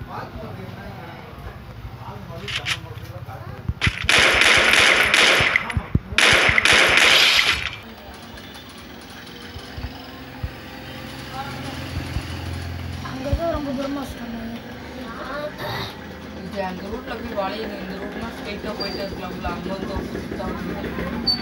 அங்கதான் ரொம்ப தூரமா சொன்னாங்க இது அந்த ரூட்ல போய் வளையுது இந்த ரூட்னா ஸ்ட்ரைட்டா போயிட்டே இருக்கலாம்ல அங்க வந்து opposite ஆ வந்து.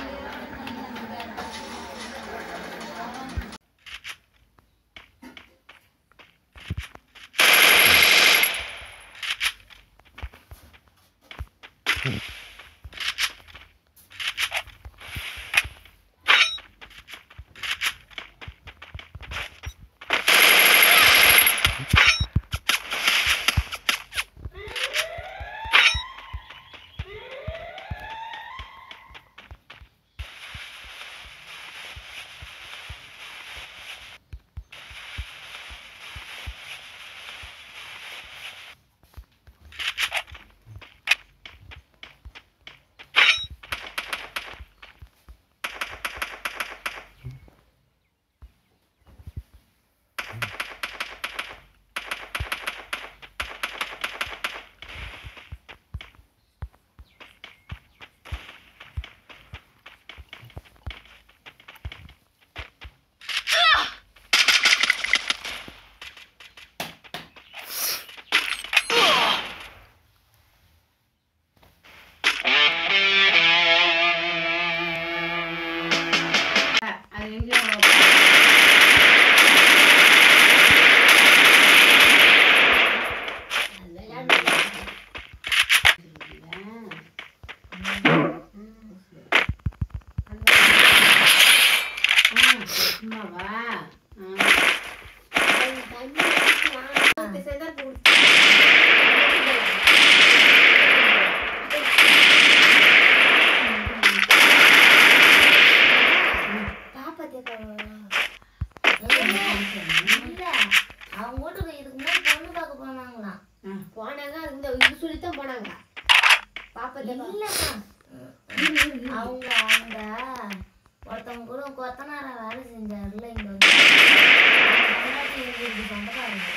அது எங்கேயோ சும்மாவா அவங்க வீட்டுக்கு இதுக்கு முன்னாடி பொண்ணு பார்க்க போனாங்களாம் போனாங்க அது இந்த இது சொல்லித்தான் போனாங்க பாப்பா இல்லக்கா அவங்க அந்த ஒருத்தவங்க கூட கொத்தனார வேலை செஞ்சாருல இங்க வந்து அவங்க பொண்டாட்டி இவங்களுக்கு சொந்தக்காரங்க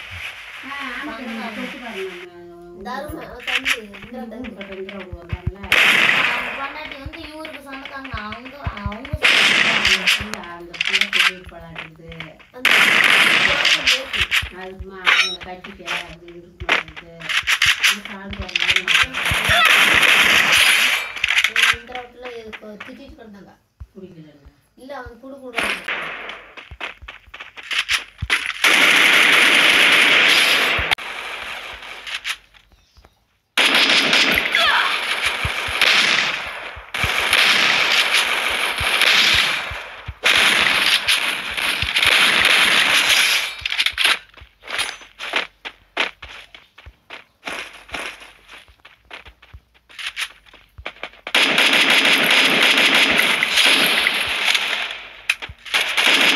தரும தம்பி இந்திரா தம்பி அவங்க பொண்டாட்டி வந்து இவருக்கு சொந்தக்காரங்க அவங்க அவங்க சொந்தக்காரங்க. அந்த பிள்ளை சொல்லியிருப்பாளாட்டுது அந்த குழந்தை பேத்தி. அதுமா அவங்க கட்டிக்க அப்படி இருக்க மாட்டேங்குது இது கால் போடுறது இந்திரா வீட்டுல இது திட்டிட்டு கிடந்தாங்க பிடிக்கலன்னு இல்ல அவங்க குடு குடுறாங்க ஆ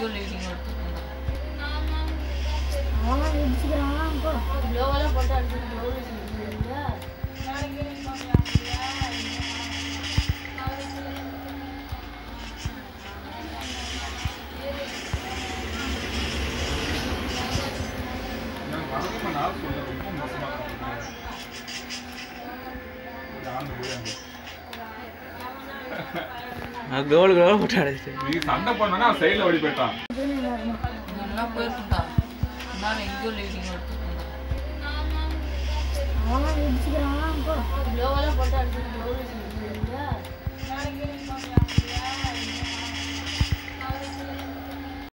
எங்கேயோ லீடிங் எடுத்துருக்கேன் அவன் இடிச்சுக்கிறான் போ க்ளோவெல்லாம் போட்டு அடிச்சு க்ளோவில் செஞ்சுருங்க நான் வழக்கமாக நான் சொல்ல ரொம்ப மோசமாக ஆண்டு போய் அங்கே கோல் கோல் போட்டு அடிச்சு நீ சண்டை பண்ணனா அவன் சைடில் ஓடி போயிட்டான் என்ன போயிருக்குண்டா நான் எங்கேயோ லீடிங் எடுத்துருக்கேன் அவன் இடிச்சுக்கிறான் போ க்ளோவெல்லாம் போட்டு அடிச்சு க்ளோவில் செஞ்சுருங்க